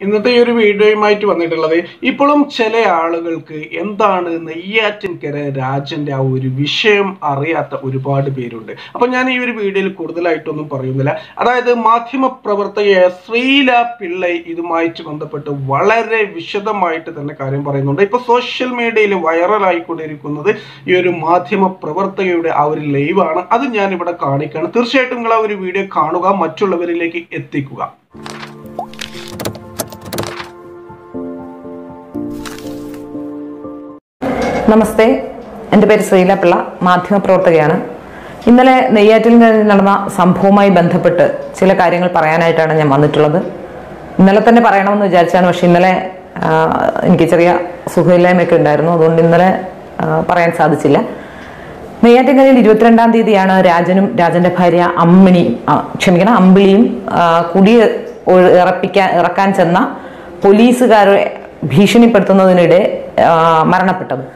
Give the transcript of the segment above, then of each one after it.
ഇന്നത്തെ ഈ ഒരു വീഡിയോയുമായിട്ട് വന്നിട്ടുള്ളത് ഇപ്പോഴും ചില ആളുകൾക്ക് എന്താണ് നെയ്യാറ്റിൻകര രാജന്റെ ആ ഒരു വിഷയം അറിയാത്ത ഒരുപാട് പേരുണ്ട് അപ്പൊ ഞാൻ ഈ ഒരു വീഡിയോയിൽ കൂടുതലായിട്ടൊന്നും പറയുന്നില്ല അതായത് മാധ്യമ പ്രവർത്തകയായ ശ്രീല പിള്ളை ഇതുമായിട്ട് ബന്ധപ്പെട്ട് വളരെ വിശദമായിട്ട് തന്നെ കാര്യം പറയുന്നുണ്ട് ഇപ്പൊ സോഷ്യൽ മീഡിയയിൽ വൈറലായിക്കൊണ്ടിരിക്കുന്നത് ഈ ഒരു മാധ്യമ പ്രവർത്തകയുടെ ആ ഒരു ലൈവാണ് അത് ഞാൻ ഇവിടെ കാണിക്കുകയാണ് തീർച്ചയായിട്ടും നിങ്ങൾ ആ ഒരു വീഡിയോ കാണുക മറ്റുള്ളവരിലേക്ക് എത്തിക്കുക നമസ്തേ എൻ്റെ പേര് ശ്രീലപിള്ള മാധ്യമപ്രവർത്തകയാണ് ഇന്നലെ നെയ്യാറ്റിൻകരയിൽ നടന്ന സംഭവവുമായി ബന്ധപ്പെട്ട് ചില കാര്യങ്ങൾ പറയാനായിട്ടാണ് ഞാൻ വന്നിട്ടുള്ളത് ഇന്നലെ തന്നെ പറയണമെന്ന് വിചാരിച്ചാണ് പക്ഷെ ഇന്നലെ ആ, എനിക്ക് ചെറിയ സുഖമില്ലായ്മയൊക്കെ ഉണ്ടായിരുന്നു അതുകൊണ്ട് ഇന്നലെ ആ, പറയാൻ സാധിച്ചില്ല നെയ്യാറ്റിൻകരയിൽ ഇരുപത്തിരണ്ടാം തീയതിയാണ് രാജനും രാജന്റെ ഭാര്യ അമ്മിണി ആ, ക്ഷമിക്കണം അമ്പിളിയും ആ, കുടി ഒ- ഇറപ്പിക്കാൻ ഇറക്കാൻ ചെന്ന പോലീസുകാരെ ഭീഷണിപ്പെടുത്തുന്നതിനിടെ ആ, മരണപ്പെട്ടത്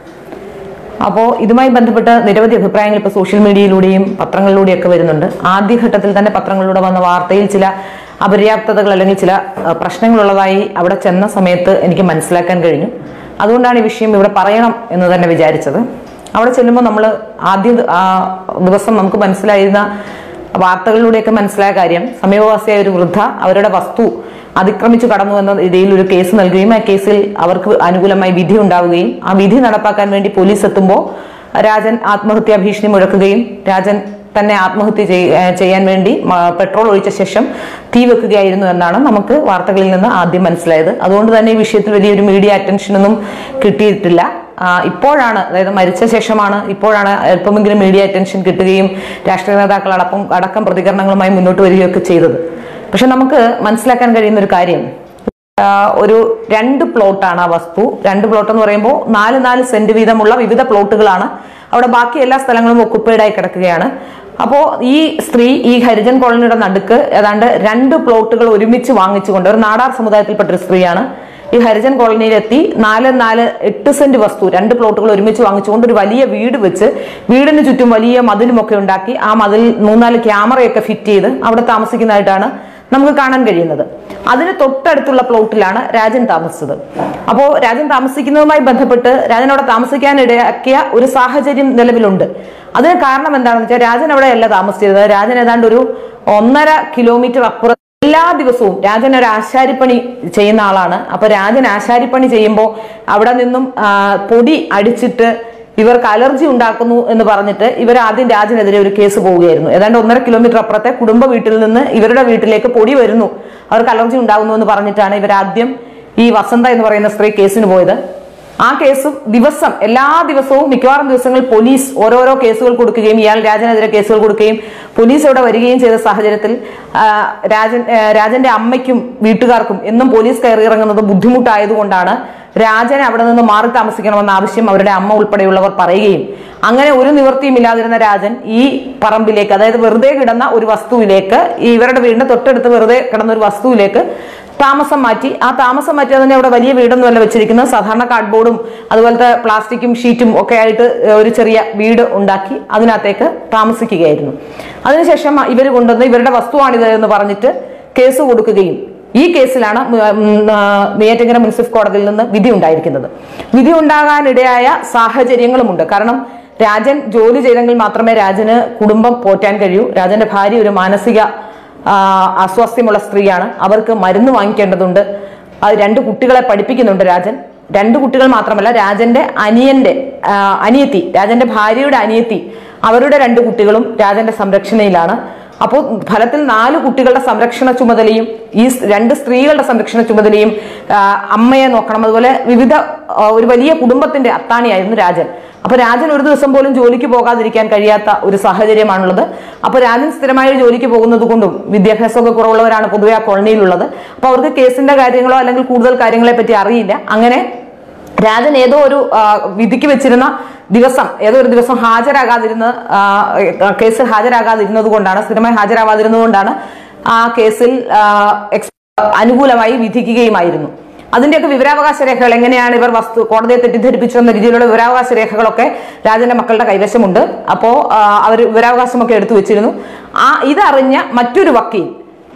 അപ്പോൾ ഇതുമായി ബന്ധപ്പെട്ട് നിരവധി അഭിപ്രായങ്ങൾ ഇപ്പോൾ സോഷ്യൽ മീഡിയയിലൂടെയും പത്രങ്ങളിലൂടെയൊക്കെ വരുന്നുണ്ട് ആദ്യഘട്ടത്തിൽ തന്നെ പത്രങ്ങളിലൂടെ വന്ന വാർത്തയിൽ ചില അപര്യാപ്തതകൾ അല്ലെങ്കിൽ ചില ആ, പ്രശ്നങ്ങളുള്ളതായി അവിടെ ചെന്ന സമയത്ത് എനിക്ക് മനസ്സിലാക്കാൻ കഴിഞ്ഞു അതുകൊണ്ടാണ് ഈ വിഷയം ഇവിടെ പറയണം എന്ന് തന്നെ വിചാരിച്ചത് അവിടെ ചെല്ലുമ്പോൾ നമ്മൾ ആദ്യ ആ ദിവസം നമുക്ക് മനസ്സിലായിരുന്ന വാർത്തകളിലൂടെയൊക്കെ മനസ്സിലായ കാര്യം സമീപവാസിയായ ഒരു വൃദ്ധ അവരുടെ വസ്തു അതിക്രമിച്ചു കടന്നു എന്ന രീതിയിൽ ഒരു കേസ് നൽകുകയും ആ കേസിൽ അവർക്ക് അനുകൂലമായി വിധി ഉണ്ടാവുകയും ആ വിധി നടപ്പാക്കാൻ വേണ്ടി പോലീസ് എത്തുമ്പോൾ രാജൻ ആത്മഹത്യാ ഭീഷണി മുഴക്കുകയും രാജൻ തന്നെ ആത്മഹത്യ ചെയ്യ- ഏഹ് ചെയ്യാൻ വേണ്ടി മ- പെട്രോൾ ഒഴിച്ച ശേഷം തീ വെക്കുകയായിരുന്നു എന്നാണ് നമുക്ക് വാർത്തകളിൽ നിന്ന് ആദ്യം മനസ്സിലായത് അതുകൊണ്ട് തന്നെ ഈ വിഷയത്തിൽ വലിയൊരു മീഡിയ അറ്റൻഷനൊന്നും കിട്ടിയിട്ടില്ല ആ, ഇപ്പോഴാണ് അതായത് മരിച്ച ശേഷമാണ് ഇപ്പോഴാണ് അല്പമെങ്കിലും മീഡിയ അറ്റൻഷൻ കിട്ടുകയും രാഷ്ട്രീയ നേതാക്കൾ അടക്കം അടക്കം പ്രതികരണങ്ങളുമായി മുന്നോട്ട് വരികയൊക്കെ ചെയ്തത് പക്ഷെ നമുക്ക് മനസ്സിലാക്കാൻ കഴിയുന്ന ഒരു കാര്യം ആ, ഒരു രണ്ട് പ്ലോട്ടാണ് ആ വസ്തു രണ്ട് പ്ലോട്ട് എന്ന് പറയുമ്പോൾ നാല് നാല് സെന്റ് വീതമുള്ള വിവിധ പ്ലോട്ടുകളാണ് അവിടെ ബാക്കി എല്ലാ സ്ഥലങ്ങളും occupied ആയി കിടക്കുകയാണ് അപ്പോൾ ഈ സ്ത്രീ ഈ ഹരിജൻ കോളനിയുടെ നടുക്ക് ഏതാണ്ട് രണ്ട് പ്ലോട്ടുകൾ ഒരുമിച്ച് വാങ്ങിച്ചുകൊണ്ട് ഒരു നാടാർ സമുദായത്തിൽപ്പെട്ട ഒരു സ്ത്രീയാണ് ഈ ഹരിജൻ കോളനിയിലെത്തി നാല് നാല് എട്ട് സെന്റ് വസ്തു രണ്ട് പ്ലോട്ടുകൾ ഒരുമിച്ച് വാങ്ങിച്ചുകൊണ്ട് ഒരു വലിയ വീട് വെച്ച് വീടിന് ചുറ്റും വലിയ മതിലുമൊക്കെ ഉണ്ടാക്കി ആ മതിൽ മൂന്നാല് ക്യാമറയൊക്കെ ഫിറ്റ് ചെയ്ത് അവിടെ താമസിക്കുന്നതായിട്ടാണ് നമുക്ക് കാണാൻ കഴിയുന്നത് അതിന് തൊട്ടടുത്തുള്ള പ്ലോട്ടിലാണ് രാജൻ താമസിച്ചത് അപ്പോൾ രാജൻ താമസിക്കുന്നതുമായി ബന്ധപ്പെട്ട് രാജൻ അവിടെ താമസിക്കാൻ ഇടയാക്കിയ ഒരു സാഹചര്യം നിലവിലുണ്ട് അതിന് കാരണം എന്താണെന്ന് വെച്ചാൽ രാജൻ അവിടെയല്ല താമസിച്ചിരുന്നത് രാജൻ ഏതാണ്ട് ഒരു ഒന്നര കിലോമീറ്റർ അപ്പുറം എല്ലാ ദിവസവും രാജൻ ഒരു ആശാരിപ്പണി ചെയ്യുന്ന ആളാണ് അപ്പൊ രാജൻ ആശാരിപ്പണി ചെയ്യുമ്പോൾ അവിടെ നിന്നും ആ, പൊടി അടിച്ചിട്ട് ഇവർക്ക് അലർജി ഉണ്ടാക്കുന്നു എന്ന് പറഞ്ഞിട്ട് ഇവർ ആദ്യം രാജനെതിരെ ഒരു കേസ് പോവുകയായിരുന്നു ഏതാണ്ട് ഒന്നര കിലോമീറ്റർ അപ്പുറത്തെ കുടുംബ വീട്ടിൽ നിന്ന് ഇവരുടെ വീട്ടിലേക്ക് പൊടി വരുന്നു അവർക്ക് അലർജി ഉണ്ടാകുന്നു എന്ന് പറഞ്ഞിട്ടാണ് ഇവർ ആദ്യം ഈ വസന്ത എന്ന് പറയുന്ന സ്ത്രീ കേസിന് പോയത് ആ കേസ് ദിവസം എല്ലാ ദിവസവും മിക്കവാറും ദിവസങ്ങളിൽ പോലീസ് ഓരോരോ കേസുകൾ കൊടുക്കുകയും ഇയാൾ രാജനെതിരെ കേസുകൾ കൊടുക്കുകയും പോലീസ് ഇവിടെ വരികയും ചെയ്ത സാഹചര്യത്തിൽ ആ, രാജൻ ആ, രാജന്റെ അമ്മയ്ക്കും വീട്ടുകാർക്കും എന്നും പോലീസ് കയറി ഇറങ്ങുന്നത് ബുദ്ധിമുട്ടായതുകൊണ്ടാണ് രാജനെ അവിടെ നിന്ന് മാറി താമസിക്കണമെന്ന ആവശ്യം അവരുടെ അമ്മ ഉൾപ്പെടെയുള്ളവർ പറയുകയും അങ്ങനെ ഒരു നിവൃത്തിയും ഇല്ലാതിരുന്ന രാജൻ ഈ പറമ്പിലേക്ക് അതായത് വെറുതെ കിടന്ന ഒരു വസ്തുവിലേക്ക് ഈ ഇവരുടെ വീടിന്റെ തൊട്ടടുത്ത് വെറുതെ കിടന്ന ഒരു വസ്തുവിലേക്ക് താമസം മാറ്റി ആ താമസം മാറ്റി അതിനെ അവിടെ വലിയ വീടൊന്നുമല്ല വെച്ചിരിക്കുന്നത് സാധാരണ കാർഡ്ബോർഡും അതുപോലത്തെ പ്ലാസ്റ്റിക്കും ഷീറ്റും ഒക്കെ ആയിട്ട് ഒരു ചെറിയ വീട് ഉണ്ടാക്കി അതിനകത്തേക്ക് താമസിക്കുകയായിരുന്നു അതിനുശേഷം ഇവർ കൊണ്ടുവന്ന് ഇവരുടെ വസ്തുവാണിത് എന്ന് പറഞ്ഞിട്ട് കേസ് കൊടുക്കുകയും ഈ കേസിലാണ് മ- ഉം, ആ, നെയ്യാറ്റിങ്കര മുനിസിപ്പൽ കോടതിയിൽ നിന്ന് വിധി ഉണ്ടായിരിക്കുന്നത് വിധി ഉണ്ടാകാനിടയായ സാഹചര്യങ്ങളുമുണ്ട് കാരണം രാജൻ ജോലി ചെയ്തെങ്കിൽ മാത്രമേ രാജന് കുടുംബം പോറ്റാൻ കഴിയൂ രാജന്റെ ഭാര്യ ഒരു മാനസിക ആ, അസ്വാസ്ഥ്യമുള്ള സ്ത്രീയാണ് അവർക്ക് മരുന്ന് വാങ്ങിക്കേണ്ടതുണ്ട് അത് രണ്ട് കുട്ടികളെ പഠിപ്പിക്കുന്നുണ്ട് രാജൻ രണ്ട് കുട്ടികൾ മാത്രമല്ല രാജന്റെ അനിയന്റെ ആ, അനിയത്തി രാജന്റെ ഭാര്യയുടെ അനിയത്തി അവരുടെ രണ്ട് കുട്ടികളും രാജന്റെ സംരക്ഷണയിലാണ് അപ്പോൾ ഫലത്തിൽ നാല് കുട്ടികളുടെ സംരക്ഷണ ചുമതലയും ഈ സ് രണ്ട് സ്ത്രീകളുടെ സംരക്ഷണ ചുമതലയും ആ, അമ്മയെ നോക്കണം അതുപോലെ വിവിധ ആ, ഒരു വലിയ കുടുംബത്തിന്റെ അത്താണിയായിരുന്നു രാജൻ അപ്പൊ രാജൻ ഒരു ദിവസം പോലും ജോലിക്ക് പോകാതിരിക്കാൻ കഴിയാത്ത ഒരു സാഹചര്യമാണുള്ളത് അപ്പൊ രാജൻ സ്ഥിരമായി ജോലിക്ക് പോകുന്നത് കൊണ്ടും വിദ്യാഭ്യാസമൊക്കെ കുറവുള്ളവരാണ് പൊതുവെ ആ കോളനിയിലുള്ളത് അപ്പൊ അവർക്ക് കേസിന്റെ കാര്യങ്ങളോ അല്ലെങ്കിൽ കൂടുതൽ കാര്യങ്ങളെ പറ്റി അറിയില്ല അങ്ങനെ രാജൻ ഏതോ ഒരു ആ, വിധിക്ക് വെച്ചിരുന്ന ദിവസം ഏതോ ഒരു ദിവസം ഹാജരാകാതിരുന്ന ആ, കേസിൽ ഹാജരാകാതിരുന്നത് കൊണ്ടാണ് സ്ഥിരമായി ഹാജരാകാതിരുന്നത് കൊണ്ടാണ് ആ കേസിൽ ആ, എക്സ്- അനുകൂലമായി വിധിക്കുകയുമായിരുന്നു അതിന്റെയൊക്കെ വിവരാവകാശ രേഖകൾ എങ്ങനെയാണ് ഇവർ വസ്തു കോടതിയെ തെറ്റിദ്ധരിപ്പിച്ചു എന്ന രീതിയിലുള്ള വിവരാവകാശ രേഖകളൊക്കെ രാജന്റെ മക്കളുടെ കൈവശമുണ്ട് അപ്പോ അവർ വിവരാവകാശമൊക്കെ എടുത്തു വെച്ചിരുന്നു ആ ഇതറിഞ്ഞ മറ്റൊരു വക്കീൽ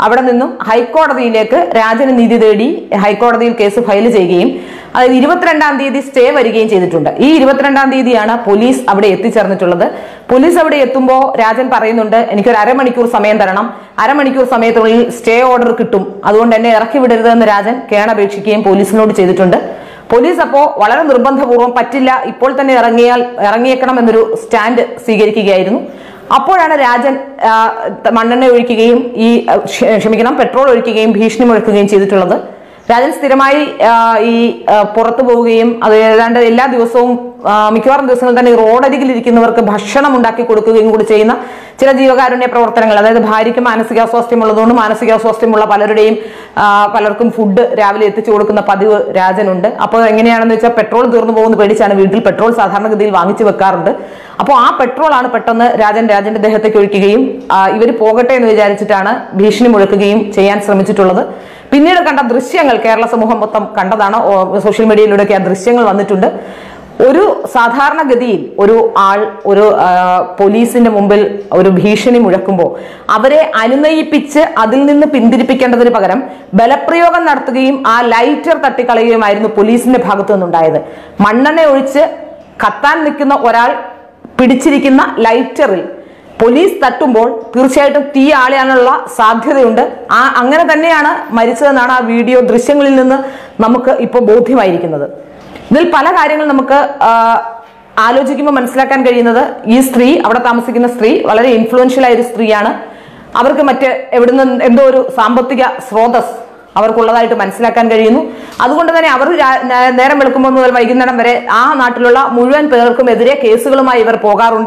അവിടെ നിന്നും ഹൈക്കോടതിയിലേക്ക് രാജന് നീതി തേടി ഹൈക്കോടതിയിൽ കേസ് ഫയൽ ചെയ്യുകയും അതായത് ഇരുപത്തിരണ്ടാം തീയതി സ്റ്റേ വരികയും ചെയ്തിട്ടുണ്ട് ഈ ഇരുപത്തിരണ്ടാം തീയതിയാണ് പോലീസ് അവിടെ എത്തിച്ചേർന്നിട്ടുള്ളത് പോലീസ് അവിടെ എത്തുമ്പോൾ രാജൻ പറയുന്നുണ്ട് എനിക്കൊരു അരമണിക്കൂർ സമയം തരണം അരമണിക്കൂർ സമയത്തിനുള്ളിൽ സ്റ്റേ ഓർഡർ കിട്ടും അതുകൊണ്ട് എന്നെ ഇറക്കി വിടരുതെന്ന് രാജൻ കേണപേക്ഷിക്കുകയും പോലീസിനോട് ചെയ്തിട്ടുണ്ട് പോലീസ് അപ്പോ വളരെ നിർബന്ധപൂർവ്വം പറ്റില്ല ഇപ്പോൾ തന്നെ ഇറങ്ങിയാൽ ഇറങ്ങിയേക്കണം എന്നൊരു സ്റ്റാൻഡ് സ്വീകരിക്കുകയായിരുന്നു അപ്പോഴാണ് രാജൻ ആ, മണ്ണെണ്ണ ഒഴിക്കുകയും ഈ ആ, ക്ഷ- ക്ഷമിക്കണം പെട്രോൾ ഒഴിക്കുകയും ഭീഷണി മുഴക്കുകയും ചെയ്തിട്ടുള്ളത് രാജൻ സ്ഥിരമായി ആ, ഈ ആ, പുറത്തു പോവുകയും അത് ഏതാണ്ട് എല്ലാ ദിവസവും ആ, മിക്കവാറും ദിവസങ്ങളിൽ തന്നെ ഈ റോഡരികിൽ ഇരിക്കുന്നവർക്ക് ഭക്ഷണം ഉണ്ടാക്കി കൊടുക്കുകയും കൂടി ചെയ്യുന്ന ചില ജീവകാരുണ്യ പ്രവർത്തനങ്ങൾ അതായത് ഭാര്യയ്ക്ക് മാനസികാസ്വാസ്ഥ്യം ഉള്ളതുകൊണ്ട് മാനസികാസ്വാസ്ഥ്യമുള്ള പലരുടെയും ആ, പലർക്കും ഫുഡ് രാവിലെ എത്തിച്ചു കൊടുക്കുന്ന പതിവ് രാജനുണ്ട് അപ്പോൾ എങ്ങനെയാണെന്ന് വെച്ചാൽ പെട്രോൾ തീർന്നു പോകുന്ന പേടിച്ചാണ് വീട്ടിൽ പെട്രോൾ സാധാരണഗതിയിൽ വാങ്ങിച്ചു വെക്കാറുണ്ട് അപ്പോൾ ആ പെട്രോൾ ആണ് പെട്ടെന്ന് രാജൻ രാജന്റെ ദേഹത്തേക്ക് ഒഴിക്കുകയും ഇവർ പോകട്ടെ എന്ന് വിചാരിച്ചിട്ടാണ് ഭീഷണി മുഴക്കുകയും ചെയ്യാൻ ശ്രമിച്ചിട്ടുള്ളത് പിന്നീട് കണ്ട ദൃശ്യങ്ങൾ കേരള സമൂഹം മൊത്തം കണ്ടതാണ് ഓ- സോഷ്യൽ മീഡിയയിലൂടെയൊക്കെ ആ ദൃശ്യങ്ങൾ വന്നിട്ടുണ്ട് ഒരു സാധാരണഗതിയിൽ ഒരു ആൾ ഒരു ആ, പോലീസിന്റെ മുമ്പിൽ ഒരു ഭീഷണി മുഴക്കുമ്പോൾ അവരെ അനുനയിപ്പിച്ച് അതിൽ നിന്ന് പിന്തിരിപ്പിക്കേണ്ടതിന് പകരം ബലപ്രയോഗം നടത്തുകയും ആ ലൈറ്റർ തട്ടിക്കളയുകയുമായിരുന്നു പോലീസിന്റെ ഭാഗത്തു നിന്നുണ്ടായത് മണ്ണെണ്ണ ഒഴിച്ച് കത്താൻ നിൽക്കുന്ന ഒരാൾ പിടിച്ചിരിക്കുന്ന ലൈറ്ററിൽ പോലീസ് തട്ടുമ്പോൾ തീർച്ചയായിട്ടും തീ ആളിയാനുള്ള സാധ്യതയുണ്ട് ആ അങ്ങനെ തന്നെയാണ് മരിച്ചതെന്നാണ് ആ വീഡിയോ ദൃശ്യങ്ങളിൽ നിന്ന് നമുക്ക് ഇപ്പോൾ ബോധ്യമായിരിക്കുന്നത് ഇതിൽ പല കാര്യങ്ങൾ നമുക്ക് ആ, ആലോചിക്കുമ്പോൾ മനസ്സിലാക്കാൻ കഴിയുന്നത് ഈ സ്ത്രീ അവിടെ താമസിക്കുന്ന സ്ത്രീ വളരെ ഇൻഫ്ലുവൻഷ്യൽ ആയ ഒരു സ്ത്രീയാണ് അവർക്ക് മറ്റ് എവിടുന്ന് എന്തോ ഒരു സാമ്പത്തിക സ്രോതസ് അവർക്കുള്ളതായിട്ട് മനസ്സിലാക്കാൻ കഴിയുന്നു അതുകൊണ്ട് തന്നെ അവർ രാ- നേ- നേരം വെളുക്കുമ്പോൾ മുതൽ വൈകുന്നേരം വരെ ആ നാട്ടിലുള്ള മുഴുവൻ പേർക്കും എതിരെ കേസുകളുമായി ഇവർ പോകാറുണ്ട്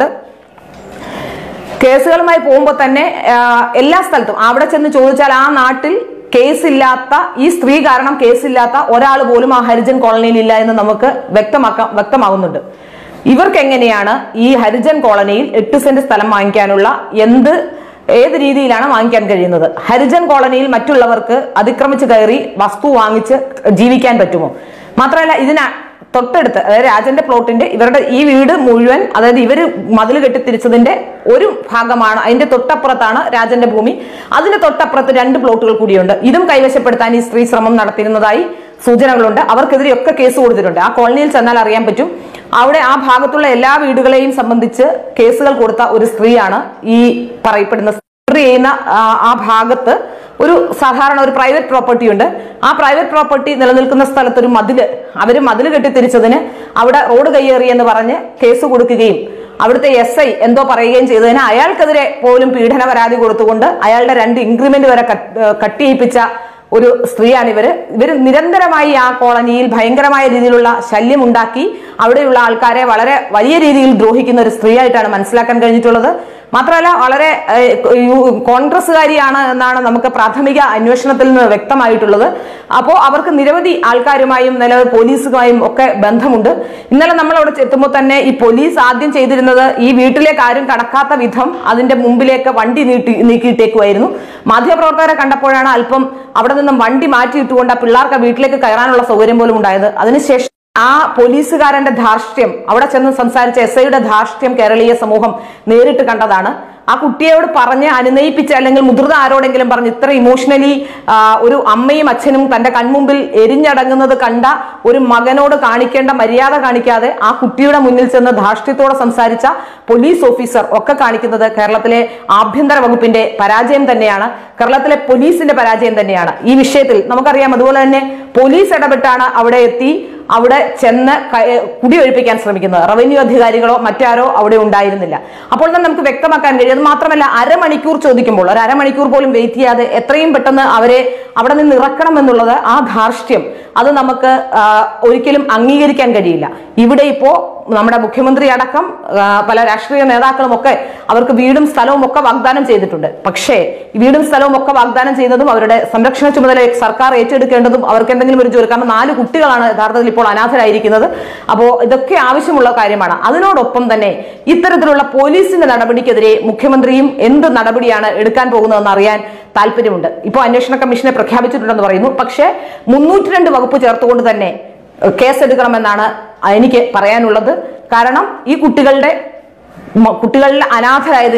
കേസുകളുമായി പോകുമ്പോൾ തന്നെ ആ, എല്ലാ സ്ഥലത്തും അവിടെ ചെന്ന് ചോദിച്ചാൽ ആ നാട്ടിൽ കേസില്ലാത്ത ഈ സ്ത്രീ കാരണം കേസില്ലാത്ത ഒരാൾ പോലും ആ ഹരിജൻ കോളനിയിൽ ഇല്ല എന്ന് നമുക്ക് വ്യക്തമാക്കാം വ്യക്തമാകുന്നുണ്ട് ഇവർക്ക് എങ്ങനെയാണ് ഈ ഹരിജൻ കോളനിയിൽ എട്ട് സെന്റ് സ്ഥലം വാങ്ങിക്കാനുള്ള എന്ത് ഏത് രീതിയിലാണ് വാങ്ങിക്കാൻ കഴിയുന്നത് ഹരിജൻ കോളനിയിൽ മറ്റുള്ളവർക്ക് അതിക്രമിച്ച് കയറി വസ്തു വാങ്ങിച്ച് ജീവിക്കാൻ പറ്റുമോ മാത്രമല്ല ഇതിന തൊട്ടടുത്ത് അതായത് രാജന്റെ പ്ലോട്ടിന്റെ ഇവരുടെ ഈ വീട് മുഴുവൻ അതായത് ഇവര് മതിൽ കെട്ടിത്തിരിച്ചതിന്റെ ഒരു ഭാഗമാണ് അതിന്റെ തൊട്ടപ്പുറത്താണ് രാജന്റെ ഭൂമി അതിന്റെ തൊട്ടപ്പുറത്ത് രണ്ട് പ്ലോട്ടുകൾ കൂടിയുണ്ട് ഇതും കൈവശപ്പെടുത്താൻ ഈ സ്ത്രീ ശ്രമം നടത്തിയിരുന്നതായി സൂചനകളുണ്ട് അവർക്കെതിരെയൊക്കെ കേസ് കൊടുത്തിട്ടുണ്ട് ആ കോളനിയിൽ ചെന്നാൽ അറിയാൻ പറ്റും അവിടെ ആ ഭാഗത്തുള്ള എല്ലാ വീടുകളെയും സംബന്ധിച്ച് കേസുകൾ കൊടുത്ത ഒരു സ്ത്രീയാണ് ഈ പറയപ്പെടുന്ന സ്ത്രീ ചെയ്യുന്ന ആ, ആ ഭാഗത്ത് ഒരു സാധാരണ ഒരു പ്രൈവറ്റ് പ്രോപ്പർട്ടി ഉണ്ട് ആ പ്രൈവറ്റ് പ്രോപ്പർട്ടി നിലനിൽക്കുന്ന സ്ഥലത്ത് ഒരു മതില് അവര് മതില് കെട്ടിത്തിരിച്ചതിന് അവിടെ റോഡ് കയ്യേറി എന്ന് പറഞ്ഞ് കേസ് കൊടുക്കുകയും അവിടുത്തെ എസ് ഐ എന്തോ പറയുകയും ചെയ്തതിന് അയാൾക്കെതിരെ പോലും പീഡന പരാതി കൊടുത്തുകൊണ്ട് അയാളുടെ രണ്ട് ഇൻക്രിമെന്റ് വരെ കട്ട് ഏഹ് കട്ടിയിപ്പിച്ച ഒരു സ്ത്രീയാണ് ഇവര് ഇവര് നിരന്തരമായി ആ കോളനിയിൽ ഭയങ്കരമായ രീതിയിലുള്ള ശല്യം ഉണ്ടാക്കി അവിടെയുള്ള ആൾക്കാരെ വളരെ വലിയ രീതിയിൽ ദ്രോഹിക്കുന്ന ഒരു സ്ത്രീയായിട്ടാണ് മനസ്സിലാക്കാൻ കഴിഞ്ഞിട്ടുള്ളത് മാത്രമല്ല വളരെ ഏഹ്, യു- കോൺഗ്രസ്സുകാരിയാണ് എന്നാണ് നമുക്ക് പ്രാഥമിക അന്വേഷണത്തിൽ നിന്ന് വ്യക്തമായിട്ടുള്ളത് അപ്പോൾ അവർക്ക് നിരവധി ആൾക്കാരുമായും നിലവിൽ പോലീസുമായും ഒക്കെ ബന്ധമുണ്ട് ഇന്നലെ നമ്മൾ അവിടെ എത്തുമ്പോൾ തന്നെ ഈ പോലീസ് ആദ്യം ചെയ്തിരുന്നത് ഈ വീട്ടിലേക്ക് ആരും കടക്കാത്ത വിധം അതിന്റെ മുമ്പിലേക്ക് വണ്ടി നീട്ടി നീക്കിയിട്ടേക്കുമായിരുന്നു മാധ്യമപ്രവർത്തകരെ കണ്ടപ്പോഴാണ് അല്പം അവിടെ നിന്നും വണ്ടി മാറ്റിയിട്ടുകൊണ്ട് ആ പിള്ളേർക്ക് ആ വീട്ടിലേക്ക് കയറാനുള്ള സൗകര്യം പോലും ഉണ്ടായത് അതിനുശേഷം ആ പോലീസുകാരന്റെ ധാർഷ്ട്യം അവിടെ ചെന്ന് സംസാരിച്ച എസ് ഐയുടെ ധാർഷ്ട്യം കേരളീയ സമൂഹം നേരിട്ട് കണ്ടതാണ് ആ കുട്ടിയോട് പറഞ്ഞ് അനുനയിപ്പിച്ച് അല്ലെങ്കിൽ മുതിർന്ന ആരോടെങ്കിലും പറഞ്ഞ് ഇത്ര ഇമോഷണലി ഒരു അമ്മയും അച്ഛനും തന്റെ കൺമുമ്പിൽ എരിഞ്ഞടങ്ങുന്നത് കണ്ട ഒരു മകനോട് കാണിക്കേണ്ട മര്യാദ കാണിക്കാതെ ആ കുട്ടിയുടെ മുന്നിൽ ചെന്ന് ധാർഷ്ട്യത്തോടെ സംസാരിച്ച പോലീസ് ഓഫീസർ ഒക്കെ കാണിക്കുന്നത് കേരളത്തിലെ ആഭ്യന്തര വകുപ്പിന്റെ പരാജയം തന്നെയാണ് കേരളത്തിലെ പോലീസിന്റെ പരാജയം തന്നെയാണ് ഈ വിഷയത്തിൽ നമുക്കറിയാം അതുപോലെ തന്നെ പോലീസ് ഇടപെട്ടാണ് അവിടെ എത്തി അവിടെ ചെന്ന് ക- കുടിയൊഴിപ്പിക്കാൻ ശ്രമിക്കുന്നത് റവന്യൂ അധികാരികളോ മറ്റാരോ അവിടെ ഉണ്ടായിരുന്നില്ല അപ്പോൾ തന്നെ നമുക്ക് വ്യക്തമാക്കാൻ കഴിയും അത് മാത്രമല്ല അരമണിക്കൂർ ചോദിക്കുമ്പോൾ ഒരു അരമണിക്കൂർ പോലും വെയിറ്റ് ചെയ്യാതെ എത്രയും പെട്ടെന്ന് അവരെ അവിടെ നിന്ന് ഇറക്കണം എന്നുള്ളത് ആ ധാർഷ്ട്യം അത് നമുക്ക് ആ, ഒരിക്കലും അംഗീകരിക്കാൻ കഴിയില്ല ഇവിടെ ഇപ്പോ നമ്മുടെ മുഖ്യമന്ത്രി അടക്കം ആ, പല രാഷ്ട്രീയ നേതാക്കളും ഒക്കെ അവർക്ക് വീടും സ്ഥലവും ഒക്കെ വാഗ്ദാനം ചെയ്തിട്ടുണ്ട് പക്ഷേ ഈ വീടും സ്ഥലവും ഒക്കെ വാഗ്ദാനം ചെയ്യുന്നതും അവരുടെ സംരക്ഷണ ചുമതല സർക്കാർ ഏറ്റെടുക്കേണ്ടതും അവർക്ക് എന്തെങ്കിലും ഒരു ജോലി കാരണം നാല് കുട്ടികളാണ് യഥാർത്ഥത്തിൽ ഇപ്പോൾ അനാഥരായിരിക്കുന്നത് അപ്പോൾ ഇതൊക്കെ ആവശ്യമുള്ള കാര്യമാണ് അതിനോടൊപ്പം തന്നെ ഇത്തരത്തിലുള്ള പോലീസിന്റെ നടപടിക്കെതിരെ മുഖ്യമന്ത്രിയും എന്ത് നടപടിയാണ് എടുക്കാൻ പോകുന്നതെന്ന് അറിയാൻ താല്പര്യമുണ്ട് ഇപ്പോൾ അന്വേഷണ കമ്മീഷനെ പ്രഖ്യാപിച്ചിട്ടുണ്ടെന്ന് പറയുന്നു പക്ഷേ മുന്നൂറ്റി രണ്ട് വകുപ്പ് ചേർത്തുകൊണ്ട് തന്നെ ഏഹ്, കേസെടുക്കണമെന്നാണ് എനിക്ക് പറയാനുള്ളത് കാരണം ഈ കുട്ടികളുടെ മ- കുട്ടികളിൽ അനാഥരായതിന്റെ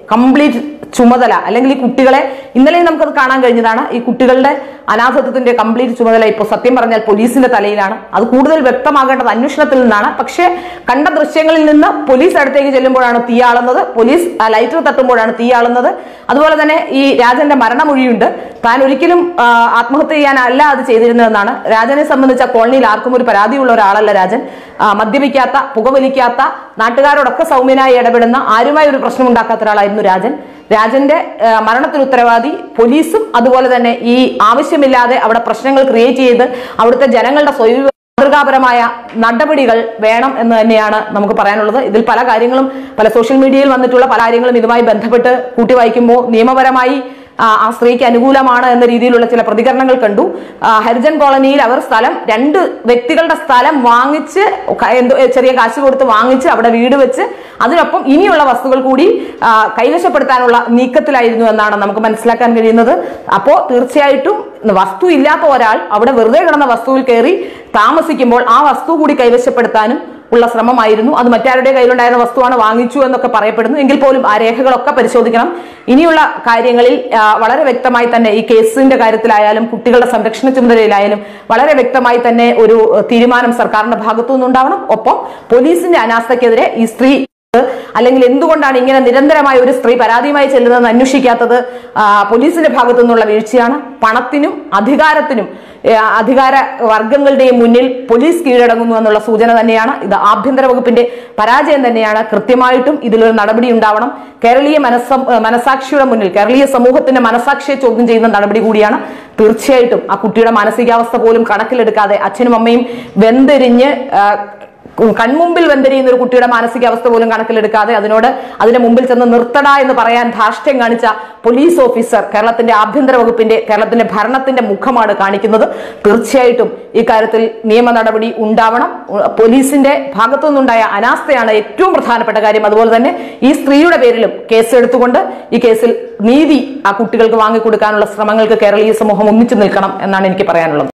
കംപ്ലീറ്റ് ചുമതല അല്ലെങ്കിൽ ഈ കുട്ടികളെ ഇന്നലെയും നമുക്കത് കാണാൻ കഴിഞ്ഞതാണ് ഈ കുട്ടികളുടെ അനാഥത്വത്തിന്റെ കംപ്ലീറ്റ് ചുമതല ഇപ്പോൾ സത്യം പറഞ്ഞാൽ പോലീസിന്റെ തലയിലാണ് അത് കൂടുതൽ വ്യക്തമാകേണ്ടത് അന്വേഷണത്തിൽ നിന്നാണ് പക്ഷേ കണ്ട ദൃശ്യങ്ങളിൽ നിന്ന് പോലീസ് അടുത്തേക്ക് ചെല്ലുമ്പോഴാണ് തീയാളുന്നത് പോലീസ് ആ ലൈറ്റർ തട്ടുമ്പോഴാണ് തീയാളുന്നത് അതുപോലെ തന്നെ ഈ രാജന്റെ മരണമൊഴിയുണ്ട് താൻ ഒരിക്കലും ആ, ആത്മഹത്യ ചെയ്യാനല്ല അത് ചെയ്തിരുന്നതെന്നാണ് രാജനെ സംബന്ധിച്ച കോളനിയിൽ ആർക്കും ഒരു പരാതിയുള്ള ഒരാളല്ല രാജൻ ആ, മദ്യപിക്കാത്ത പുകവലിക്കാത്ത നാട്ടുകാരോടൊക്കെ സൗമ്യനായി ഇടപെടുന്ന ആരുമായി ഒരു പ്രശ്നം ഉണ്ടാക്കാത്ത ഒരാളായിരുന്നു രാജൻ രാജന്റെ ആ, മരണത്തിന് ഉത്തരവാദി പോലീസും അതുപോലെ തന്നെ ഈ ആവശ്യമില്ലാതെ അവിടെ പ്രശ്നങ്ങൾ ക്രിയേറ്റ് ചെയ്ത് അവിടുത്തെ ജനങ്ങളുടെ സ്വയം മാതൃകാപരമായ നടപടികൾ വേണം എന്ന് തന്നെയാണ് നമുക്ക് പറയാനുള്ളത് ഇതിൽ പല കാര്യങ്ങളും പല സോഷ്യൽ മീഡിയയിൽ വന്നിട്ടുള്ള പല കാര്യങ്ങളും ഇതുമായി ബന്ധപ്പെട്ട് കൂട്ടി വായിക്കുമ്പോൾ നിയമപരമായി ആ ആ സ്ത്രീക്ക് അനുകൂലമാണ് എന്ന രീതിയിലുള്ള ചില പ്രതികരണങ്ങൾ കണ്ടു ആ, ഹരിജൻ കോളനിയിൽ അവർ സ്ഥലം രണ്ട് വ്യക്തികളുടെ സ്ഥലം വാങ്ങിച്ച് ക- എന്തോ ചെറിയ കാശ് കൊടുത്ത് വാങ്ങിച്ച് അവിടെ വീട് വെച്ച് അതിനൊപ്പം ഇനിയുള്ള വസ്തുക്കൾ കൂടി ആ, കൈവശപ്പെടുത്താനുള്ള നീക്കത്തിലായിരുന്നു എന്നാണ് നമുക്ക് മനസ്സിലാക്കാൻ കഴിയുന്നത് അപ്പോൾ തീർച്ചയായിട്ടും വസ്തു ഇല്ലാത്ത ഒരാൾ അവിടെ വെറുതെ കിടന്ന വസ്തുവിൽ കയറി താമസിക്കുമ്പോൾ ആ വസ്തു കൂടി കൈവശപ്പെടുത്താനും ഉള്ള ശ്രമമായിരുന്നു അത് മറ്റാരുടെ കയ്യിലുണ്ടായിരുന്ന വസ്തുവാണ് വാങ്ങിച്ചു എന്നൊക്കെ പറയപ്പെടുന്നു എങ്കിൽ പോലും ആ രേഖകളൊക്കെ പരിശോധിക്കണം ഇനിയുള്ള കാര്യങ്ങളിൽ ആ, വളരെ വ്യക്തമായി തന്നെ ഈ കേസിന്റെ കാര്യത്തിലായാലും കുട്ടികളുടെ സംരക്ഷണ ചുമതലയിലായാലും വളരെ വ്യക്തമായി തന്നെ ഒരു ഏഹ്, തീരുമാനം സർക്കാരിന്റെ ഭാഗത്തു നിന്നുണ്ടാവണം ഒപ്പം പോലീസിന്റെ അനാസ്ഥയ്ക്കെതിരെ ഈ സ്ത്രീ അല്ലെങ്കിൽ എന്തുകൊണ്ടാണ് ഇങ്ങനെ നിരന്തരമായി ഒരു സ്ത്രീ പരാതിയുമായി ചെല്ലുന്നതെന്ന് അന്വേഷിക്കാത്തത് ആ, പോലീസിന്റെ ഭാഗത്തു നിന്നുള്ള വീഴ്ചയാണ് പണത്തിനും അധികാരത്തിനും ഏ, അധികാര വർഗങ്ങളുടെയും മുന്നിൽ പോലീസ് കീഴടങ്ങുന്നു എന്നുള്ള സൂചന തന്നെയാണ് ഇത് ആഭ്യന്തര വകുപ്പിന്റെ പരാജയം തന്നെയാണ് കൃത്യമായിട്ടും ഇതിലൊരു നടപടി ഉണ്ടാവണം കേരളീയ മനസ്സ മനസാക്ഷിയുടെ മുന്നിൽ കേരളീയ സമൂഹത്തിന്റെ മനസാക്ഷിയെ ചോദ്യം ചെയ്യുന്ന നടപടി കൂടിയാണ് തീർച്ചയായിട്ടും ആ കുട്ടിയുടെ മാനസികാവസ്ഥ പോലും കണക്കിലെടുക്കാതെ അച്ഛനും അമ്മയും വെന്തെരിഞ്ഞ് ആ, കൺമുമ്പിൽ വെന്തരിയുന്ന ഒരു കുട്ടിയുടെ മാനസികാവസ്ഥ പോലും കണക്കിലെടുക്കാതെ അതിനോട് അതിന്റെ മുമ്പിൽ ചെന്ന് നിർത്തട എന്ന് പറയാൻ ധാർഷ്ട്യം കാണിച്ച പോലീസ് ഓഫീസർ കേരളത്തിന്റെ ആഭ്യന്തര വകുപ്പിന്റെ കേരളത്തിന്റെ ഭരണത്തിന്റെ മുഖമാണ് കാണിക്കുന്നത് തീർച്ചയായിട്ടും ഈ കാര്യത്തിൽ നിയമ നടപടി ഉണ്ടാവണം ഉ- പോലീസിന്റെ ഭാഗത്തു നിന്നുണ്ടായ അനാസ്ഥയാണ് ഏറ്റവും പ്രധാനപ്പെട്ട കാര്യം അതുപോലെ തന്നെ ഈ സ്ത്രീയുടെ പേരിലും കേസ് എടുത്തുകൊണ്ട് ഈ കേസിൽ നീതി ആ കുട്ടികൾക്ക് വാങ്ങിക്കൊടുക്കാനുള്ള ശ്രമങ്ങൾക്ക് കേരളീയ സമൂഹം ഒന്നിച്ചു നിൽക്കണം എന്നാണ് എനിക്ക് പറയാനുള്ളത്